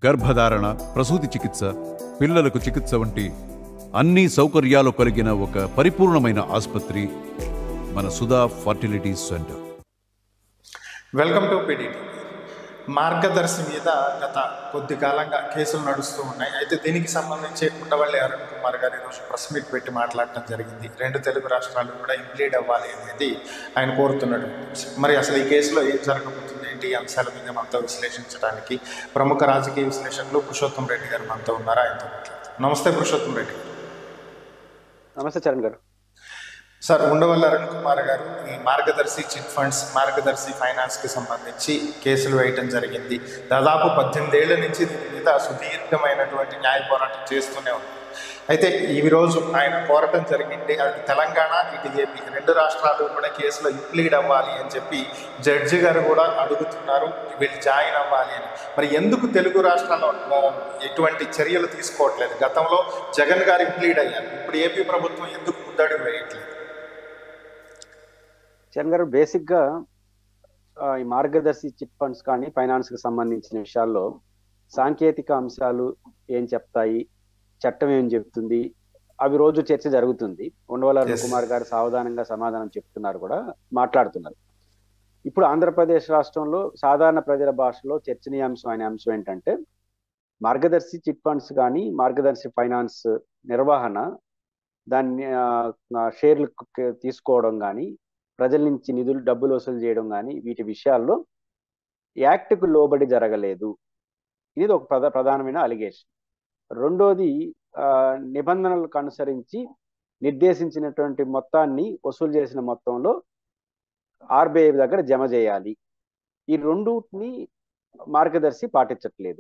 గర్భధారణ ప్రసూతి చికిత్స పిల్లలకు చికిత్స వంటి అన్ని సౌకర్యాలు కలిగిన ఒక పరిపూర్ణమైన ఆసుపత్రి మన Sudha fertility centre welcome to PDT Margadarsi మీద గత కొద్ది కాలంగా కేసులు నడుస్తూ ఉన్నాయి అయితే దీనికి సంబంధించి ఉండవల్లి అరుణ్ కుమార్ గారు ఈరోజు ప్రెస్ మీట్ పెట్టి మాట్లాడటం జరిగింది రెండు తెలుగు రాష్ట్రాలు కూడా ఇంప్లీడ్ అవ్వాలి అనేది ఆయన కోరుతున్నట్టు మరి అసలు ఈ కేసులో ఏం జరగబోతుంది ఏంటి ఈ అంశాల మీద మనతో విశ్లేషించడానికి ప్రముఖ రాజకీయ విశ్లేషకులు పురుషోత్తం రెడ్డి గారు మనతో ఉన్నారు ఆయనతో మాట్లాడతారు నమస్తే పురుషోత్తం రెడ్డి గారు నమస్తే చరణ్ గారు సార్ ఉండవల్లి అరుణ్ కుమార్ గారు ఈ మార్గదర్శి చిట్ ఫండ్స్ మార్గదర్శి ఫైనాన్స్కి సంబంధించి కేసులు వేయటం జరిగింది దాదాపు పద్దెనిమిది ఏళ్ల నుంచి దీని మీద సుదీర్ఘమైనటువంటి న్యాయ పోరాటం చేస్తూనే ఉంది అయితే ఈ రోజు ఆయన కోరటం జరిగింది అది తెలంగాణ ఇటు ఏపీ రెండు రాష్ట్రాలు కూడా కేసులో ఇంప్లీడ్ అవ్వాలి అని చెప్పి జడ్జి గారు కూడా అడుగుతున్నారు వీళ్ళు జాయిన్ అవ్వాలి అని మరి ఎందుకు తెలుగు రాష్ట్రాల్లో ఆ, ఎటువంటి చర్యలు తీసుకోవట్లేదు గతంలో జగన్ గారు ఇంప్లీడ్ అయ్యారు ఇప్పుడు ఏపీ ప్రభుత్వం ఎందుకు ముందడుగు వేయట్లేదు చరణ్ గారు బేసిక్ గా ఆ, ఈ మార్గదర్శి చిట్ ఫండ్స్ కానీ ఫైనాన్స్ కి సంబంధించిన విషయాల్లో సాంకేతిక అంశాలు ఏం చెప్తాయి చట్టం ఏం చెప్తుంది అవి రోజు చర్చ జరుగుతుంది ఉండవల్లి అరుణ్ Yes. కుమార్ గారు సావధానంగా సమాధానం చెప్తున్నారు కూడా మాట్లాడుతున్నారు ఇప్పుడు ఆంధ్రప్రదేశ్ రాష్ట్రంలో సాధారణ ప్రజల భాషలో చర్చనీయాంశం అనే అంశం ఏంటంటే మార్గదర్శి చిట్ ఫండ్స్ కానీ మార్గదర్శి ఫైనాన్స్ నిర్వహణ దాన్ని ఆ, ఆ, షేర్లు క- తీసుకోవడం కానీ ప్రజల నుంచి నిధులు డబ్బులు వసూలు చేయడం కానీ వీటి విషయాల్లో యాక్ట్కు లోబడి జరగలేదు ఇది ఒక ప్రధా ప్రధానమైన అలిగేషన్ రెండోది ఆ, నిబంధనలకు అనుసరించి నిర్దేశించినటువంటి మొత్తాన్ని వసూలు చేసిన మొత్తంలో ఆర్బీఐ దగ్గర జమ చేయాలి ఈ రెండుని మార్గదర్శి పాటించట్లేదు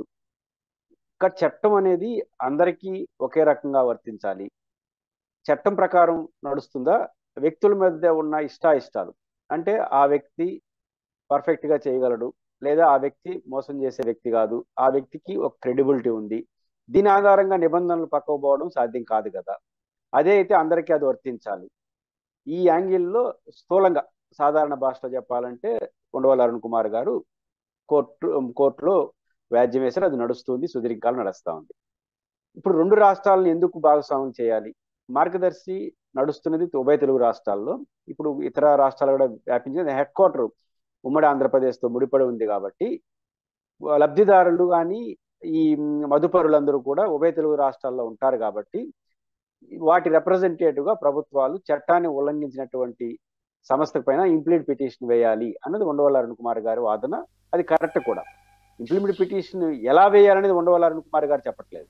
ఒక చట్టం అనేది అందరికీ ఒకే రకంగా వర్తించాలి చట్టం ప్రకారం నడుస్తుందా వ్యక్తుల మధ్య ఉన్న ఇష్టాయిష్టాలు అంటే ఆ వ్యక్తి పర్ఫెక్ట్ గా చేయగలడు లేదా ఆ వ్యక్తి మోసం చేసే వ్యక్తి కాదు ఆ వ్యక్తికి ఒక క్రెడిబిలిటీ ఉంది దీని ఆధారంగా నిబంధనలు పక్కకు పోవడం సాధ్యం కాదు కదా అదే అయితే అందరికీ అది వర్తించాలి ఈ యాంగిల్లో స్థూలంగా సాధారణ భాషలో చెప్పాలంటే ఉండవల్లి అరుణ్ కుమార్ గారు కోర్టు కోర్టులో వ్యాజ్యం వేశారు అది నడుస్తుంది సుదీర్ఘకాలం నడుస్తా ఉంది ఇప్పుడు రెండు రాష్ట్రాలను ఎందుకు భాగస్వామ్యం చేయాలి మార్గదర్శి నడుస్తున్నది ఉభయ తెలుగు రాష్ట్రాల్లో ఇప్పుడు ఇతర రాష్ట్రాలు కూడా వ్యాపించింది హెడ్ క్వార్టర్ ఉమ్మడి ఆంధ్రప్రదేశ్తో ముడిపడి ఉంది కాబట్టి లబ్ధిదారులు కానీ ఈ మదుపరులందరూ కూడా ఉభయ తెలుగు రాష్ట్రాల్లో ఉంటారు కాబట్టి వాటి representative గా ప్రభుత్వాలు చట్టాన్ని ఉల్లంఘించినటువంటి సంస్థ పైన ఇంప్లీడ్ పిటిషన్ వేయాలి అన్నది ఉండవల్లి అరుణ్ కుమార్ గారి వాదన అది కరెక్ట్ కూడా ఇంప్లిమెంట్ పిటిషన్ ఎలా వేయాలనేది ఉండవల్లి అరుణ్ కుమార్ గారు చెప్పట్లేదు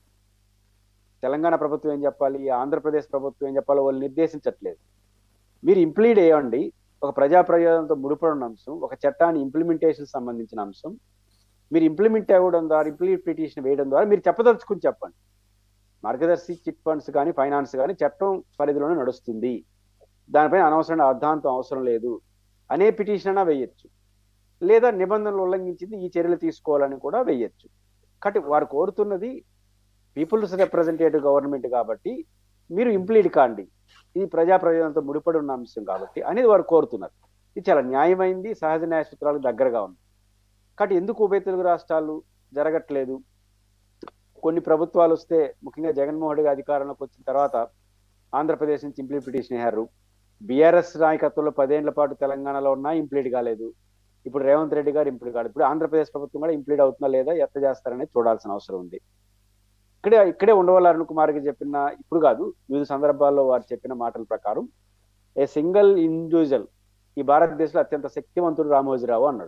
తెలంగాణ ప్రభుత్వం ఏం చెప్పాలి ఆంధ్రప్రదేశ్ ప్రభుత్వం ఏం చెప్పాలో వాళ్ళు నిర్దేశించట్లేదు మీరు ఇంప్లీడ్ వేయండి ఒక ప్రజా ప్రయోజనంతో ముడిపడిన అంశం ఒక చట్టాన్ని ఇంప్లిమెంటేషన్ సంబంధించిన అంశం మీరు ఇంప్లిమెంట్ అవ్వడం ద్వారా ఇంప్లీడ్ పిటిషన్ వేయడం ద్వారా మీరు చెప్పదలుచుకుని చెప్పండి మార్గదర్శి చిట్ ఫండ్స్ కానీ ఫైనాన్స్ కానీ చట్టం పరిధిలోనే నడుస్తుంది దానిపైన అనవసరమైన అర్ధాంతం అవసరం లేదు అనే పిటిషన్ అయినా వేయచ్చు లేదా నిబంధనలు ఉల్లంఘించింది ఈ చర్యలు తీసుకోవాలని కూడా వేయచ్చు కాబట్టి వారు కోరుతున్నది పీపుల్స్ రిప్రజెంటేటివ్ గవర్నమెంట్ కాబట్టి మీరు ఇంప్లీడ్ కాండి ఇది ప్రజా ప్రయోజనంతో ముడిపడి ఉన్న అంశం కాబట్టి అనేది వారు కోరుతున్నారు ఇది చాలా న్యాయమైంది సహజ న్యాయ సూత్రాలకు దగ్గరగా ఉంది కాబట్టి ఎందుకు ఉభయ తెలుగు రాష్ట్రాలు జరగట్లేదు కొన్ని ప్రభుత్వాలు వస్తే ముఖ్యంగా జగన్మోహన్ రెడ్డి అధికారంలోకి వచ్చిన తర్వాత ఆంధ్రప్రదేశ్ నుంచి ఇంప్లీడ్ పిటిషన్ వేశారు బీఆర్ఎస్ నాయకత్వంలో పదేళ్ల పాటు తెలంగాణలో ఉన్నా ఇంప్లీడ్ కాలేదు ఇప్పుడు రేవంత్ రెడ్డి గారు ఇంప్లీడ్ కాలేదు ఇప్పుడు ఆంధ్రప్రదేశ్ ప్రభుత్వం కూడా ఇంప్లీడ్ అవుతుందా లేదా ఎత్త చేస్తారనేది చూడాల్సిన అవసరం ఉంది ఇక్కడే ఇక్కడే ఉండవల్లి అరుణ్ కుమార్ గారు చెప్పిన ఇప్పుడు కాదు వివిధ సందర్భాల్లో వారు చెప్పిన మాటల ప్రకారం ఏ సింగిల్ ఇండివిజువల్ ఈ భారతదేశంలో అత్యంత శక్తివంతుడు రామోజీరావు అన్నాడు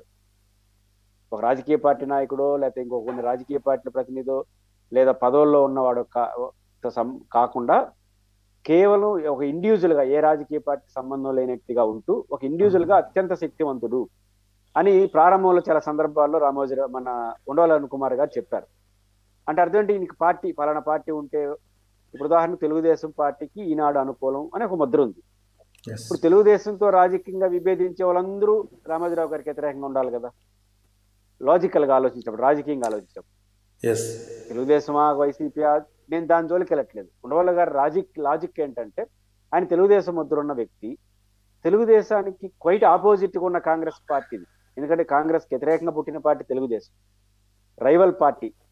ఒక రాజకీయ పార్టీ నాయకుడో లేకపోతే ఇంకో కొన్ని రాజకీయ పార్టీల ప్రతినిధో లేదా పదవుల్లో ఉన్నవాడు కా- సం- కాకుండా కేవలం ఒక ఇండివిజువల్ గా ఏ రాజకీయ పార్టీ సంబంధం లేని వ్యక్తిగా ఉంటూ ఒక ఇండివిజువల్ గా అత్యంత శక్తివంతుడు అని ప్రారంభంలో చాలా సందర్భాల్లో రామోజీరావు మన ఉండవల్లి అరుణ్ కుమార్ గారు చెప్పారు అంటే అర్థం ఏంటి నీకు పార్టీ ఫలానా పార్టీ ఉంటే ఇప్పుడు ఉదాహరణకు తెలుగుదేశం పార్టీకి ఈనాడు అనుకూలం అని ఒక ముద్ర ఉంది ఇప్పుడు తెలుగుదేశంతో రాజకీయంగా విభేదించే వాళ్ళందరూ రామోజీరావు గారికి వ్యతిరేకంగా ఉండాలి కదా లాజికల్ గా ఆలోచించినప్పుడు రాజకీయంగా ఆలోచించినప్పుడు ఎస్ తెలుగుదేశమా వైసీపీ నేను దాని జోలికి వెళ్ళట్లేదు ఉండవల్ల గారి లాజిక్ లాజిక్ ఏంటంటే ఆయన తెలుగుదేశం ముద్ర ఉన్న వ్యక్తి తెలుగుదేశానికి క్వైట్ ఆపోజిట్ గా ఉన్న కాంగ్రెస్ పార్టీది ఎందుకంటే కాంగ్రెస్ వ్యతిరేకంగా పుట్టిన పార్టీ తెలుగుదేశం రైవల్ పార్టీ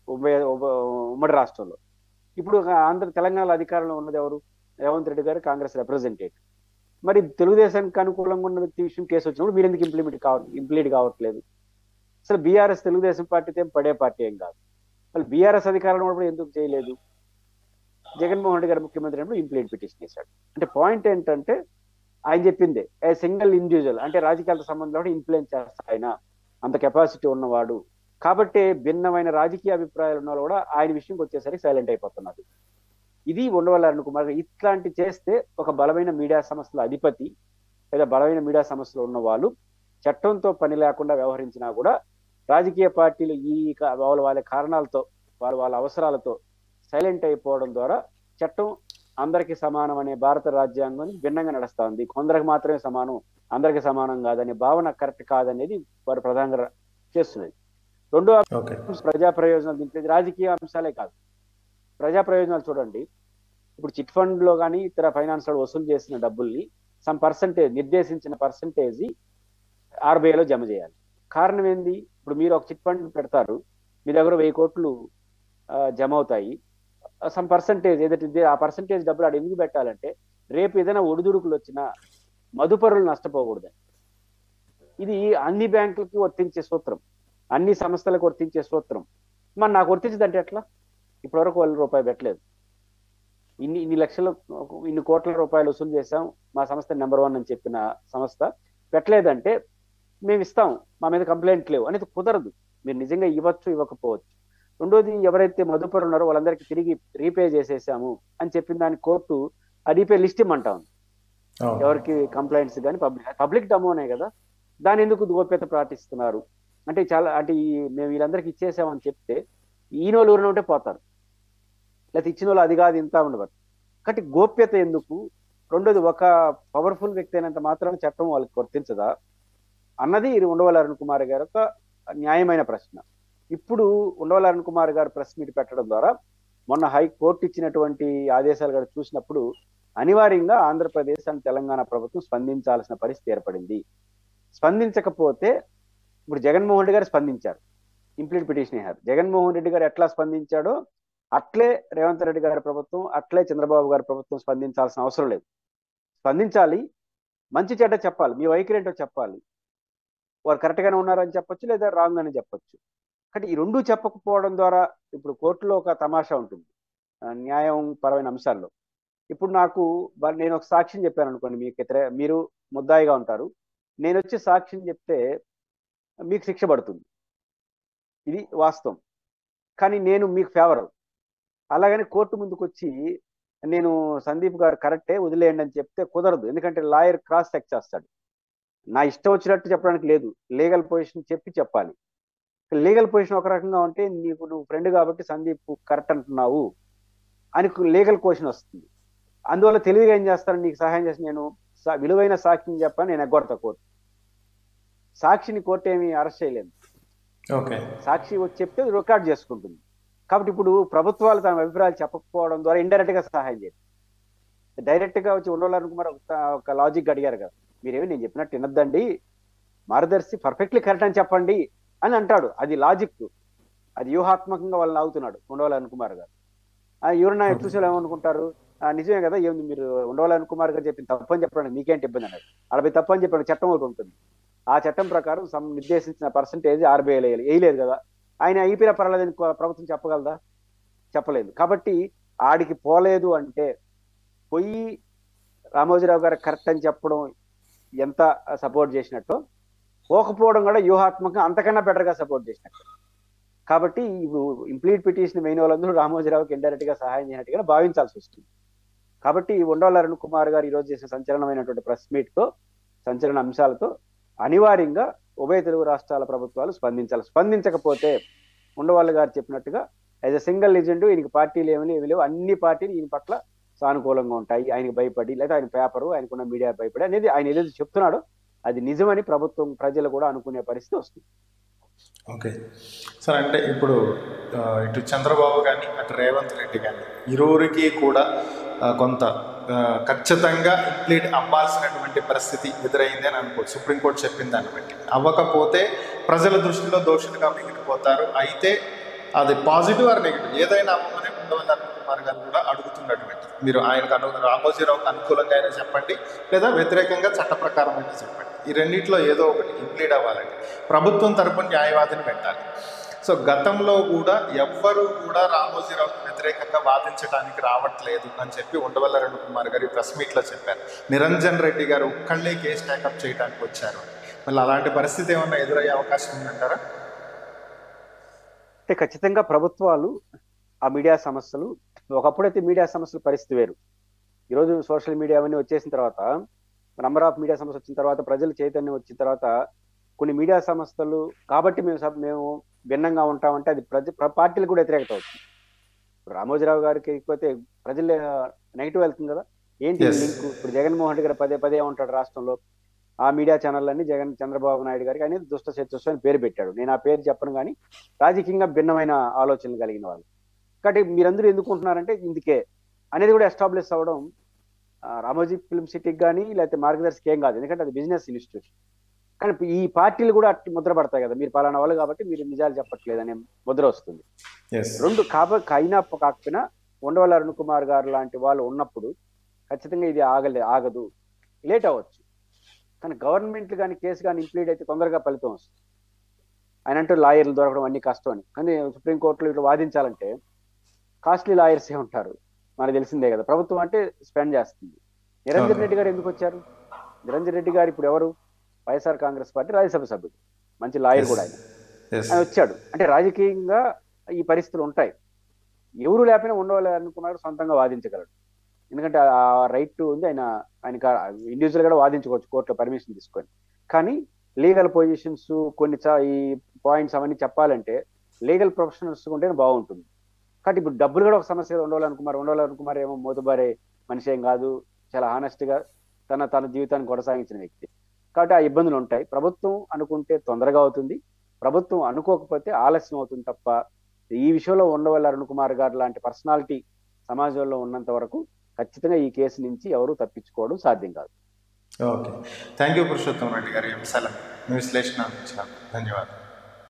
ఉభయ ఉభ- ఉమ్మడి రాష్ట్రంలో ఇప్పుడు ఆంధ్ర తెలంగాణలో అధికారంలో ఉన్నది ఎవరు రేవంత్ రెడ్డి గారు కాంగ్రెస్ రిప్రజెంటేటివ్ మరి తెలుగుదేశానికి అనుకూలంగా ఉన్న వ్యక్తి విషయం కేసు వచ్చినప్పుడు మీరు ఎందుకు ఇంప్లిమెంట్ కావ ఇంప్లీట్ కావట్లేదు అసలు బీఆర్ఎస్ తెలుగుదేశం పార్టీతో ఏం పడే పార్టీ ఏం కాదు మళ్ళీ బీఆర్ఎస్ అధికారంలో ఉన్నప్పుడు ఎందుకు చేయలేదు జగన్మోహన్ రెడ్డి గారు ముఖ్యమంత్రి అయినప్పుడు ఇంప్లీట్ పిటిషన్ చేశాడు అంటే పాయింట్ ఏంటంటే ఆయన చెప్పిందే ఏ సింగిల్ ఇండివిజువల్ అంటే రాజకీయాలతో సంబంధం కూడా ఇన్ఫ్లుయెన్స్ చేస్తా ఆయన అంత కెపాసిటీ ఉన్నవాడు కాబట్టి భిన్నమైన రాజకీయ అభిప్రాయాలు ఉన్న వాళ్ళు కూడా ఆయన విషయంకి వచ్చేసరికి సైలెంట్ అయిపోతున్నారు ఇది ఉండవల్లి అరుణ్ కుమార్ గారు ఇట్లాంటి చేస్తే ఒక బలమైన మీడియా సంస్థల అధిపతి లేదా బలమైన మీడియా సంస్థలు ఉన్న వాళ్ళు చట్టంతో పని లేకుండా వ్యవహరించినా కూడా రాజకీయ పార్టీలు ఈ కా- వాళ్ళ వాళ్ళ కారణాలతో వాళ్ళ వాళ్ళ అవసరాలతో సైలెంట్ అయిపోవడం ద్వారా చట్టం అందరికీ సమానం అనే భారత రాజ్యాంగం భిన్నంగా నడుస్తా ఉంది కొందరికి మాత్రమే సమానం అందరికి సమానం కాదనే భావన కరెక్ట్ కాదనేది వారు ప్రధానంగా చేస్తున్నది రెండో ఓకే ప్రజా ప్రయోజనాలు దీంట్లో ఇది రాజకీయ అంశాలే కాదు ప్రజా ప్రయోజనాలు చూడండి ఇప్పుడు చిట్ ఫండ్ లో కానీ ఇతర ఫైనాన్స్ లో వసూలు చేసిన డబ్బుల్ని సమ్ పర్సంటేజ్ నిర్దేశించిన పర్సంటేజ్ ఆర్బీఐలో జమ చేయాలి కారణం ఏంది ఇప్పుడు మీరు ఒక చిట్ ఫండ్ పెడతారు మీ దగ్గర వెయ్యి కోట్లు ఆ, జమ అవుతాయి సమ్ పర్సంటేజ్ ఏదైతే ఆ పర్సంటేజ్ డబ్బులు ఆడ ఎందుకు పెట్టాలంటే రేపు ఏదైనా ఒడిదుడుకులు వచ్చినా మదుపరులు నష్టపోకూడదు ఇది అన్ని బ్యాంకులకి వర్తించే సూత్రం అన్ని సంస్థలకు వర్తించే సూత్రం మరి నాకు వర్తించదంటే ఎట్లా ఇప్పటివరకు వాళ్ళ రూపాయి పెట్టలేదు ఇన్ని ఇన్ని లక్షలు ఇన్ని కోట్ల రూపాయలు వసూలు చేశాం మా సంస్థ నెంబర్ వన్ అని చెప్పిన సంస్థ పెట్టలేదంటే మేము ఇస్తాం మా మీద కంప్లైంట్ లేవు అనేది కుదరదు మీరు నిజంగా ఇవ్వచ్చు ఇవ్వకపోవచ్చు రెండోది ఎవరైతే మదుపరు ఉన్నారో వాళ్ళందరికీ తిరిగి రీపే చేసేసాము అని చెప్పిన దాని కోర్టు ఆ రీపే లిస్ట్ ఇమ్మంటా ఉంది అవును. ఎవరికి కంప్లైంట్స్ కానీ పబ్లిక్ పబ్లిక్ డమోనే కదా దాని ఎందుకు గోప్యత పాటిస్తున్నారు అంటే చాలా అంటే ఈ మేము వీళ్ళందరికీ ఇచ్చేసామని చెప్తే ఈయన వాళ్ళు ఊరిన ఉంటే పోతారు లేకపోతే ఇచ్చిన వాళ్ళు అది కాదు ఇంత ఉండదు కాబట్టి గోప్యత ఎందుకు రెండోది ఒక పవర్ఫుల్ వ్యక్తి అయినంత మాత్రం చట్టం వాళ్ళకి వర్తించదా అన్నది ఇది ఉండవల్లి అరుణ్ కుమార్ గారి యొక్క న్యాయమైన ప్రశ్న ఇప్పుడు ఉండవల్లి అరుణ్ కుమార్ గారు ప్రెస్ మీట్ పెట్టడం ద్వారా మొన్న హైకోర్టు ఇచ్చినటువంటి ఆదేశాలు కూడా చూసినప్పుడు అనివార్యంగా ఆంధ్రప్రదేశ్ అండ్ తెలంగాణ ప్రభుత్వం స్పందించాల్సిన పరిస్థితి ఏర్పడింది స్పందించకపోతే ఇప్పుడు జగన్మోహన్ రెడ్డి గారు స్పందించారు ఇంప్లీట్ పిటిషన్ అయ్యారు జగన్మోహన్ రెడ్డి గారు ఎట్లా స్పందించాడో అట్లే రేవంత్ రెడ్డి గారి ప్రభుత్వం అట్లే చంద్రబాబు గారి ప్రభుత్వం స్పందించాల్సిన అవసరం లేదు స్పందించాలి మంచి చెడ్డ చెప్పాలి మీ వైఖరి ఏంటో చెప్పాలి వారు కరెక్ట్ గానే ఉన్నారని చెప్పొచ్చు లేదా రాంగ్ అని చెప్పొచ్చు కానీ ఈ రెండు చెప్పకపోవడం ద్వారా ఇప్పుడు కోర్టులో ఒక తమాషా ఉంటుంది ఆ, న్యాయం పరమైన అంశాల్లో ఇప్పుడు నాకు బ- నేను ఒక సాక్ష్యం చెప్పాను అనుకోండి మీకు ఇతర మీరు ముద్దాయిగా ఉంటారు నేను వచ్చి సాక్ష్యం చెప్తే మీకు శిక్ష పడుతుంది ఇది వాస్తవం కానీ నేను మీకు ఫేవర్ అలాగని కోర్టు ముందుకు వచ్చి నేను సందీప్ గారు కరెక్టే వదిలేయండి అని చెప్తే కుదరదు ఎందుకంటే లాయర్ క్రాస్ చెక్ చేస్తాడు నా ఇష్టం వచ్చినట్టు చెప్పడానికి లేదు లీగల్ పొజిషన్ చెప్పి చెప్పాలి లీగల్ పొజిషన్ ఒక రకంగా ఉంటే నీకు నువ్వు ఫ్రెండ్ కాబట్టి సందీప్ కరెక్ట్ అంటున్నావు అని లీగల్ క్వశ్చన్ వస్తుంది అందువల్ల తెలివిగా ఏం చేస్తాను నీకు సహాయం చేసి నేను సా- విలువైన సాక్షిని చెప్పని నేను ఎగ్గొడతా కోర్టు సాక్షిని కోర్టు ఏమి అరెస్ట్ చేయలేదు ఓకే సాక్షి వచ్చి చెప్తే రికార్డ్ చేసుకుంటుంది కాబట్టి ఇప్పుడు ప్రభుత్వాలు తమ అభిప్రాయాలు చెప్పకపోవడం ద్వారా ఇండైరెక్ట్ గా సహాయం చేయాలి డైరెక్ట్ గా వచ్చి ఉండాలనుకున్నారు ఒక ఒక లాజిక్ అడిగారు కదా మీరేమి నేను చెప్పినట్టు వినొద్దండి మార్గదర్శి పర్ఫెక్ట్లీ కరెక్ట్ అని చెప్పండి అని అంటాడు అది లాజిక్ అది వ్యూహాత్మకంగా వాళ్ళని ఆగుతున్నాడు ఉండవల్లి కుమార్ గారు ఆ ఎవరన్నా చూసి వాళ్ళు ఏమనుకుంటారు "ఆ, నిజమే కదా ఏమి మీరు ఉండవల్లి కుమార్ గారు చెప్పిన తప్పని చెప్పడానికి మీకేంటి ఇబ్బంది అన్నాడు అరవై తప్పని చెప్పిన చట్టం ఒకటి ఉంటుంది ఆ చట్టం ప్రకారం సమ్ నిర్దేశించిన పర్సంటేజ్ ఆర్బీఐ వేయలేదు కదా ఆయన అయిపోయిన పర్వాలేదని కో- ప్రభుత్వం చెప్పగలదా చెప్పలేదు కాబట్టి ఆడికి పోలేదు అంటే పోయి రామోజీరావు గారు కరెక్ట్ అని చెప్పడం ఎంత సపోర్ట్ చేసినట్టు పోకపోవడం కూడా వ్యూహాత్మకంగా అంతకన్నా బెటర్ గా సపోర్ట్ చేసినట్టు కాబట్టి ఇంప్లీట్ పిటిషన్ వేయిన వాళ్ళందరూ రామోజీరావుకి ఇండైరెక్ట్ గా సహాయం చేయనట్టుగా భావించాల్సి వస్తుంది కాబట్టి ఉండవల్లి అరుణ్ కుమార్ గారు ఈరోజు చేసిన సంచలనమైనటువంటి ప్రెస్ మీట్ తో సంచలన అంశాలతో అనివార్యంగా ఉభయ తెలుగు రాష్ట్రాల ప్రభుత్వాలు స్పందించాలి స్పందించకపోతే ఉండవల్లి గారు చెప్పినట్టుగా యాజ్ అ సింగిల్ ఏజెంట్ ఈయనకి పార్టీలు ఏమి లేవు లేవు అన్ని పార్టీలు ఈయన పట్ల సానుకూలంగా ఉంటాయి ఆయనకి భయపడి లేదా ఆయన పేపరు ఆయనకున్న మీడియా భయపడి అనేది ఆయన ఏదైతే చెప్తున్నాడో అది నిజమని ప్రభుత్వం ప్రజలు కూడా అనుకునే పరిస్థితి వస్తుంది ఓకే సార్ అంటే ఇప్పుడు ఆ, ఇటు చంద్రబాబు కానీ అటు రేవంత్ రెడ్డి కానీ ఇరువురికి కూడా ఆ, కొంత ఆ, ఖచ్చితంగా ఇంప్లీట్ అవ్వాల్సినటువంటి పరిస్థితి ఎదురైంది అని అనుకోవచ్చు సుప్రీంకోర్టు చెప్పిన దాన్ని బట్టి అవ్వకపోతే ప్రజల దృష్టిలో దోషులుగా మిగిలిపోతారు అయితే అది పాజిటివ్ ఆర్ నెగిటివ్ ఏదైనా అవ్వమని ఉండవల్లి అరుణ్ కుమార్ గారు కూడా అడుగుతున్నటువంటి మీరు ఆయనకు అను రామోజీరావుకి అనుకూలంగా అయినా చెప్పండి లేదా వ్యతిరేకంగా చట్ట ప్రకారం అయినా చెప్పండి ఈ రెండిట్లో ఏదో ఒకటి ఇంప్లీడ్ అవ్వాలండి ప్రభుత్వం తరపున న్యాయవాదిని పెట్టాలి సో గతంలో కూడా ఎవ్వరూ కూడా రామోజీరావుకి వ్యతిరేకంగా వాదించడానికి రావట్లేదు అని చెప్పి ఉండవల్ల రెండు కుమార్ గారు ప్రెస్ మీట్లో చెప్పారు నిరంజన్ రెడ్డి గారు ఒక్కళ్ళే కేసు టేకప్ చేయడానికి వచ్చారు మళ్ళీ అలాంటి పరిస్థితి ఏమన్నా ఎదురయ్యే అవకాశం ఉందంటారా అంటే ఖచ్చితంగా ప్రభుత్వాలు ఆ మీడియా సమస్యలు ఒకప్పుడైతే మీడియా సమస్యల పరిస్థితి వేరు ఈరోజు సోషల్ మీడియా అవన్నీ వచ్చేసిన తర్వాత నంబర్ ఆఫ్ మీడియా సమస్య వచ్చిన తర్వాత ప్రజల చైతన్యం వచ్చిన తర్వాత కొన్ని మీడియా సంస్థలు కాబట్టి మేము సబ్- మేము భిన్నంగా ఉంటామంటే అది ప్రజ ప్ర- పార్టీలు కూడా వ్యతిరేకత అవుతుంది ఇప్పుడు రామోజీరావు గారికి ఎక్కువైతే ప్రజలు నెగిటివ్ వెళ్తుంది కదా ఏంటి Yes. లింక్ ఇప్పుడు జగన్మోహన్ రెడ్డి గారు పదే పదే ఉంటాడు రాష్ట్రంలో ఆ మీడియా ఛానల్ అన్ని జగన్ చంద్రబాబు నాయుడు గారికి అనేది దుష్ట చతుస్సు అని పేరు పెట్టాడు నేను ఆ పేరు చెప్పను కానీ రాజకీయంగా భిన్నమైన ఆలోచనలు కలిగిన వాళ్ళు కాబట్టి మీరందరూ ఎందుకు ఉంటున్నారంటే ఇందుకే అనేది కూడా ఎస్టాబ్లిష్ అవ్వడం ఆ, రామోజీ ఫిల్మ్ సిటీకి కానీ లేకపోతే మార్గదర్శికి ఏం కాదు ఎందుకంటే అది బిజినెస్ ఇన్స్టిట్యూషన్ కానీ ఈ పార్టీలు కూడా అట్టి ముద్ర పడతాయి కదా మీరు పలానా వాళ్ళు కాబట్టి మీరు నిజాలు చెప్పట్లేదు అనే ముద్ర వస్తుంది ఎస్ రెండు కాబ అయినా కాకపోయినా ఉండవల్లి అరుణ్ కుమార్ గారు లాంటి వాళ్ళు ఉన్నప్పుడు ఖచ్చితంగా ఇది ఆగలే ఆగదు లేట్ అవ్వచ్చు కానీ గవర్నమెంట్ కానీ కేసు కానీ ఇంప్లీడ్ అయితే తొందరగా ఫలితం వస్తుంది ఆయన అంటూ లాయర్లు దొరకడం అన్ని కష్టం అని కానీ సుప్రీంకోర్టులో ఇట్లా వాదించాలంటే కాస్ట్లీ లాయర్స్ ఏ ఉంటారు మనకు తెలిసిందే కదా ప్రభుత్వం అంటే స్పెండ్ చేస్తుంది నిరంజన్ అవును. రెడ్డి గారు ఎందుకు వచ్చారు నిరంజన్ రెడ్డి గారు ఇప్పుడు ఎవరు వైఎస్ఆర్ కాంగ్రెస్ పార్టీ రాజ్యసభ సభ్యుడు మంచి లాయర్ కూడా ఆయన ఎస్ ఆయన వచ్చాడు అంటే రాజకీయంగా ఈ పరిస్థితులు ఉంటాయి ఎవరు లేకపోయినా ఉండవాలి అనుకున్నాడు సొంతంగా వాదించగలడు ఎందుకంటే ఆ రైట్ ఉంది ఆయన ఆయన ఇండివిజువల్ కూడా వాదించుకోవచ్చు కోర్టులో పర్మిషన్ తీసుకొని కానీ లీగల్ పొజిషన్స్ కొన్ని చా- ఈ పాయింట్స్ అవన్నీ చెప్పాలంటే లీగల్ ప్రొఫెషనల్స్ ఉంటేనే బాగుంటుంది కాబట్టి ఇప్పుడు డబ్బులు కూడా ఒక సమస్య ఉండవాలి అనుకుమార్ ఉండవాలి అనుకుమార్ ఏమో మోతుబారే మనిషి ఏం కాదు చాలా హానెస్ట్ గా తన తన జీవితాన్ని కొనసాగించిన వ్యక్తి కాబట్టి ఆ ఇబ్బందులు ఉంటాయి ప్రభుత్వం అనుకుంటే తొందరగా అవుతుంది ప్రభుత్వం అనుకోకపోతే ఆలస్యం అవుతుంది తప్ప ఈ విషయంలో ఉండవల్లి అరుణ్ కుమార్ గారు లాంటి పర్సనాలిటీ సమాజంలో ఉన్నంత వరకు ఖచ్చితంగా ఈ కేసు నుంచి ఎవరు తప్పించుకోవడం సాధ్యం కాదు okay thank you Purushottam Reddy గారు ఈ అంశాలను మీ విశ్లేషణ అందించినందుకు ధన్యవాదాలు